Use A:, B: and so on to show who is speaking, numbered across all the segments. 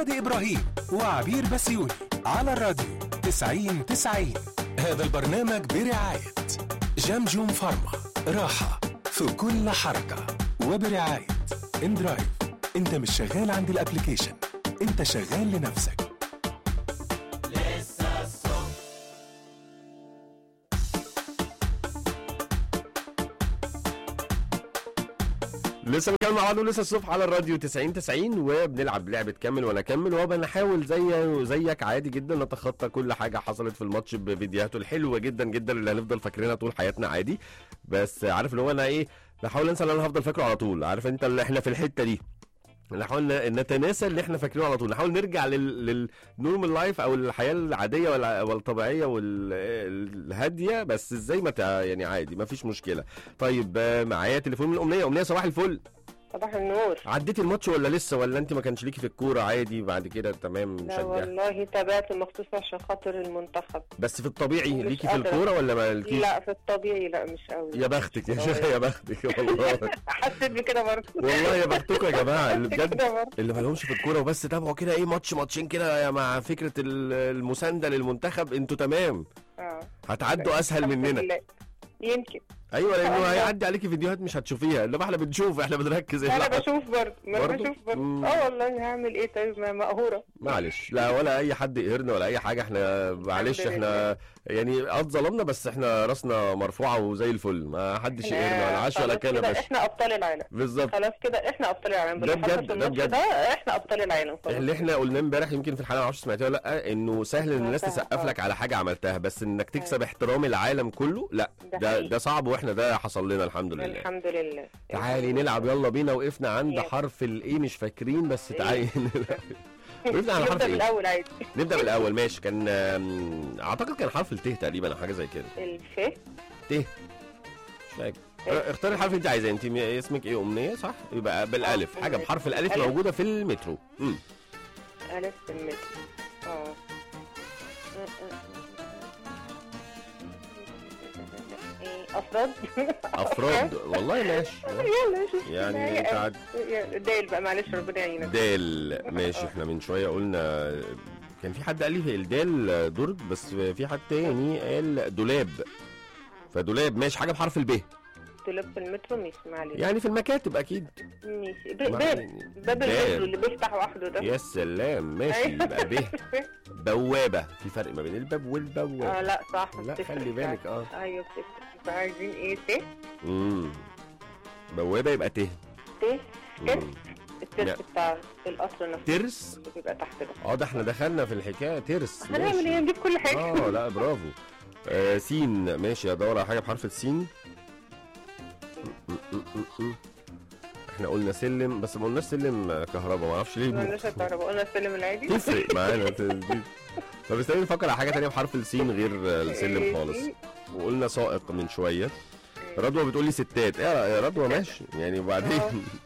A: شادي إبراهيم وعبير بسيوني على الراديو 90 90 هذا البرنامج برعاية جمجم فارما راحة في كل حركة وبرعاية اندرايف انت مش شغال عند الابليكيشن انت شغال لنفسك
B: لسه بنكمل مع بعض ولسه الصبح على الراديو 90 90 وبنلعب لعبه كمل وانا اكمل وبنحاول زي زيك عادي جدا نتخطى كل حاجه حصلت في الماتش بفيديوهاته الحلوه جدا جدا اللي هنفضل فاكرينها طول حياتنا عادي بس عارف اللي هو انا ايه بحاول انسى اللي انا هفضل فاكره على طول عارف انت اللي احنا في الحته دي نحاول ن- نتناسى اللي احنا فاكرينه على طول نحاول نرجع لل للنورمال لايف او الحياه العاديه وال- والطبيعيه والهاديه بس ازاي ما تع- يعني عادي ما فيش مشكله طيب آه، معايا تليفون من امنيه امنيه صباح الفل
C: صباح النور
B: عديتي الماتش ولا لسه ولا انت ما كانش ليكي في الكوره عادي بعد كده تمام
C: لا
B: مشجع
C: والله تابعت مخصوص عشان خاطر المنتخب
B: بس في الطبيعي
C: مش
B: ليكي في
C: قادرة.
B: الكوره ولا ما لكيش
C: لا في الطبيعي لا مش قوي
B: يا بختك يا شيخ يا بختك والله
C: حسيت بكده برضه
B: والله يا بختكم يا جماعه اللي بجد
C: كده برضه
B: اللي ما لهمش في الكوره وبس تابعوا كده ايه ماتش ماتشين كده مع فكره ال- المسانده للمنتخب انتوا تمام
C: اه
B: هتعدوا اسهل
C: الحمد
B: مننا
C: لله. يمكن
B: ايوه لانه
C: الله.
B: هيعدي عليكي فيديوهات مش هتشوفيها انما احنا بنشوف احنا بنركز
C: انا
B: إحنا-
C: بشوف برضه ما انا
B: برضه؟
C: بشوف برضه
B: مم.
C: اه والله هعمل ايه طيب ما مقهوره
B: معلش لا ولا اي حد يقهرنا ولا اي حاجه احنا معلش
C: الحمد
B: احنا يعني اه اتظلمنا بس احنا راسنا مرفوعه وزي الفل ما حدش يقهرنا ولا عاش ولا
C: خلاص
B: كان يا
C: كده
B: باشا
C: احنا ابطال العالم
B: بالظبط
C: خلاص كده احنا ابطال العالم
B: ده
C: باللي حصل
B: بجد،
C: في
B: ده
C: الماتش
B: بجد.
C: ده احنا ابطال العالم خلاص
B: اللي احنا قلناه امبارح يمكن في الحلقه ما اعرفش سمعتيها ولا لا انه سهل ان الناس
C: سمعتها،
B: تسقف
C: اه.
B: لك على حاجه عملتها بس انك تكسب احترام العالم كله لا
C: ده
B: ده
C: حقيقي.
B: ده صعب واحنا ده حصل لنا الحمد لله
C: الحمد لله
B: تعالي نلعب يلا بينا وقفنا عند
C: يلا.
B: حرف الايه مش فاكرين بس
C: إيه؟
B: تعالي نلعب. وقفنا على حرف
C: نبدا
B: ايه
C: بالاول عادي
B: نبدا بالاول ماشي كان آم، اعتقد كان حرف الت تقريبا او حاجه زي كده
C: الف
B: ت مش فاكر اه، اختاري الحرف اللي انت عايزاه انت م- اسمك ايه امنيه صح يبقى بالالف
C: اه،
B: حاجه بحرف الالف
C: الألف.
B: موجوده في المترو امم
C: الف المتر اه إيه، افراد
B: افراد والله ماشي
C: يلا شوف
B: يعني انت عاد
C: يلا، دايل بقى معلش ربنا يعينك
B: دال ماشي احنا من شويه قلنا كان في حد قال لي الدال درج بس في حد تاني قال دولاب فدولاب ماشي حاجه بحرف الب
C: دولاب في المترو مش معلش
B: يعني في المكاتب اكيد
C: ماشي ب-
B: ما-
C: باب باب المترو اللي بيفتح وحده ده
B: يا سلام ماشي
C: أيوة.
B: يبقى ب بوابه في فرق ما بين الباب
C: اه
B: والبوابه
C: لا صح
B: لا
C: بتفرق
B: خلي بالك اه
C: ايوه بتفرق فعايزين ايه ت
B: امم بوابه يبقى ت
C: ت
B: مم.
C: الترس
B: لا.
C: بتاع القصر نفسه
B: ترس
C: اللي بيبقى تحت ده
B: اه ده احنا دخلنا في الحكايه ترس
C: هنعمل
B: ماشي.
C: ايه نجيب كل حاجه
B: اه لا برافو آه سين ماشي ادور على حاجه بحرف السين م- م- م- م. احنا قلنا سلم بس ما قلناش سلم كهرباء ما اعرفش
C: ما
B: ليه
C: قلناش الكهرباء قلنا السلم العادي
B: تفرق معانا تثبيت. طب استني نفكر على حاجه تانية بحرف السين غير السلم خالص وقلنا سائق من شويه رضوى بتقول لي ستات ايه يا رضوى ماشي يعني وبعدين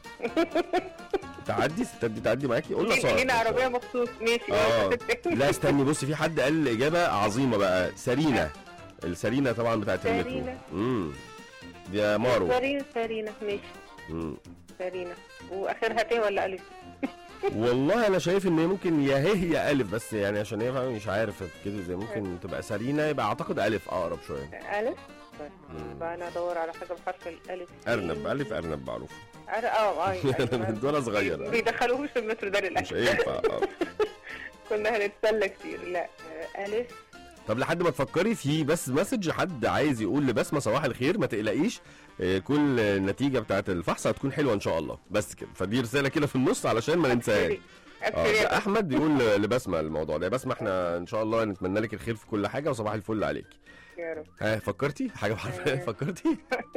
B: تعدي ستات دي تعدي معاكي قلنا سائق
C: هنا عربيه مخصوص ماشي
B: اه
C: ستات.
B: لا استني بصي في حد قال الاجابه عظيمه بقى سرينا السرينا طبعا بتاعت المترو
C: سرينا.
B: امم يا مارو
C: سرينا سرينا ماشي
B: مم.
C: سرينا واخرها ت ولا الف
B: والله انا شايف ان هي ممكن يا هي يا الف بس يعني عشان هي فعلا مش عارف كده زي ممكن تبقى سرينا يبقى اعتقد الف اقرب شويه
C: الف طيب.
B: مم.
C: بقى انا ادور على حاجه بحرف الالف
B: ارنب الف ارنب معروف
C: أر- اه اي
B: من وانا صغير
C: بيدخلوهوش في المترو ده
B: مش
C: للاسف
B: هينفع آه.
C: كنا هنتسلى كتير لا آه، الف
B: طب لحد ما تفكري في بس مسج حد عايز يقول لبسمه صباح الخير ما تقلقيش آه، كل النتيجه بتاعت الفحص هتكون حلوه ان شاء الله بس كده فدي رساله كده في النص علشان ما ننساهاش اه
C: أبشري.
B: ده احمد بيقول لبسمه الموضوع ده يا بسمه احنا ان شاء الله نتمنى لك الخير في كل حاجه وصباح الفل عليك
C: يا رب
B: ها فكرتي حاجه بحرف
C: آه.
B: فكرتي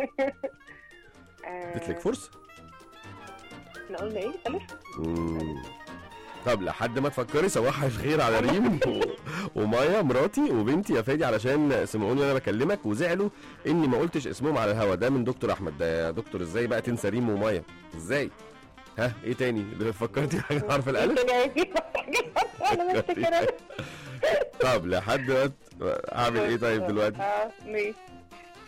C: آه،
B: اديت لك فرصه
C: احنا قلنا ايه الف
B: مم. طب لحد ما تفكري صباح الخير على ريم و- ومايا مراتي وبنتي يا فادي علشان سمعوني وانا بكلمك وزعلوا اني ما قلتش اسمهم على الهوا ده من دكتور احمد ده يا دكتور ازاي بقى تنسى ريم ومايا ازاي ها ايه تاني فكرتي حاجه حرف الالف
C: تاني عايزين انا بفتكر
B: طب لحد ما ت- اعمل ايه طيب دلوقتي
C: اه ماشي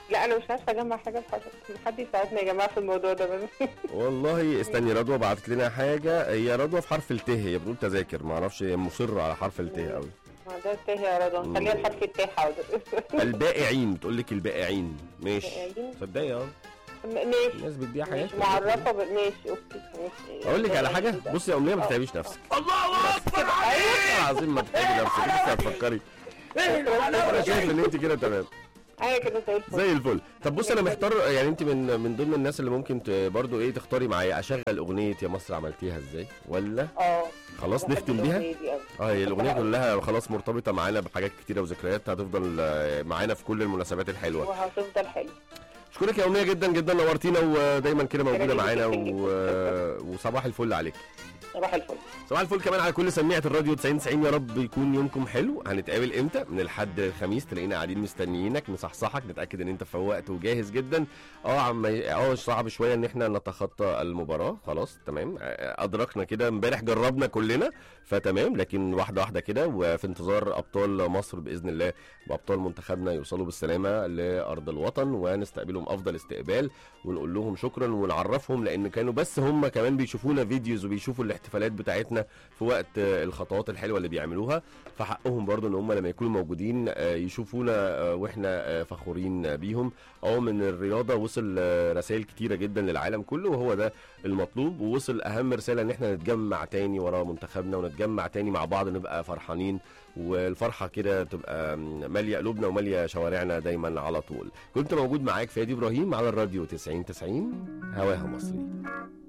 C: لا انا مش عارفه اجمع حاجه بحاجه حد يساعدني يا جماعه في الموضوع ده بس
B: والله استني رضوى بعتت لنا حاجه هي رضوى في حرف الت هي بتقول تذاكر ما اعرفش هي مصره على حرف الت قوي
C: ما ده التاه يا رضوى خليها الحرف التاه حاضر
B: البائعين بتقول لك البائعين ماشي
C: البائعين؟
B: صدقي اه
C: ماشي
B: الناس بتبيع حاجات
C: مش معرفه ب... ماشي اوكي ماشي
B: اقول لك على حاجه بصي يا امنيه ما تتعبيش نفسك الله اكبر عليك العظيم ما تتعبي نفسك انت هتفكري انا شايف ان انت كده تمام
C: ايوه كده زي الفل
B: زي الفل طب بص انا محتار يعني انت من من ضمن الناس اللي ممكن ت- برضو ايه تختاري معايا اشغل اغنيه يا مصر عملتيها ازاي ولا
C: اه
B: خلاص
C: بحب
B: نختم بيها
C: الأغنية دي أوي.
B: اه هي الاغنيه كلها خلاص مرتبطه معانا بحاجات كتيره وذكريات هتفضل آه، معانا في كل المناسبات الحلوه
C: وهتفضل حلو
B: اشكرك يا امنيه جدا جدا نورتينا ودايما كده موجوده
C: جدا
B: معانا
C: جدا
B: و... وصباح الفل عليك
C: صباح الفل
B: صباح الفل كمان على كل سميعة الراديو 90 90 يا رب يكون يومكم حلو هنتقابل امتى من الحد الخميس تلاقينا قاعدين مستنيينك نصحصحك نتاكد ان انت فوقت وجاهز جدا اه عم اه صعب شويه ان احنا نتخطى المباراه خلاص تمام آه، ادركنا كده امبارح جربنا كلنا فتمام لكن واحده واحده كده وفي انتظار ابطال مصر باذن الله وابطال منتخبنا يوصلوا بالسلامه لارض الوطن ونستقبلهم افضل استقبال ونقول لهم شكرا ونعرفهم لان كانوا بس هم كمان بيشوفونا فيديوز وبيشوفوا الاحتفالات بتاعتنا في وقت آه، الخطوات الحلوه اللي بيعملوها فحقهم برضو ان هم لما يكونوا موجودين آه، يشوفونا آه، واحنا آه، فخورين آه، بيهم اه من الرياضه وصل آه، رسائل كتيره جدا للعالم كله وهو ده المطلوب ووصل اهم رساله ان احنا نتجمع تاني ورا منتخبنا ونتجمع تاني مع بعض نبقى فرحانين والفرحه كده تبقى ماليه قلوبنا وماليه شوارعنا دايما على طول كنت موجود معاك فادي ابراهيم على الراديو 90 90 هواها مصري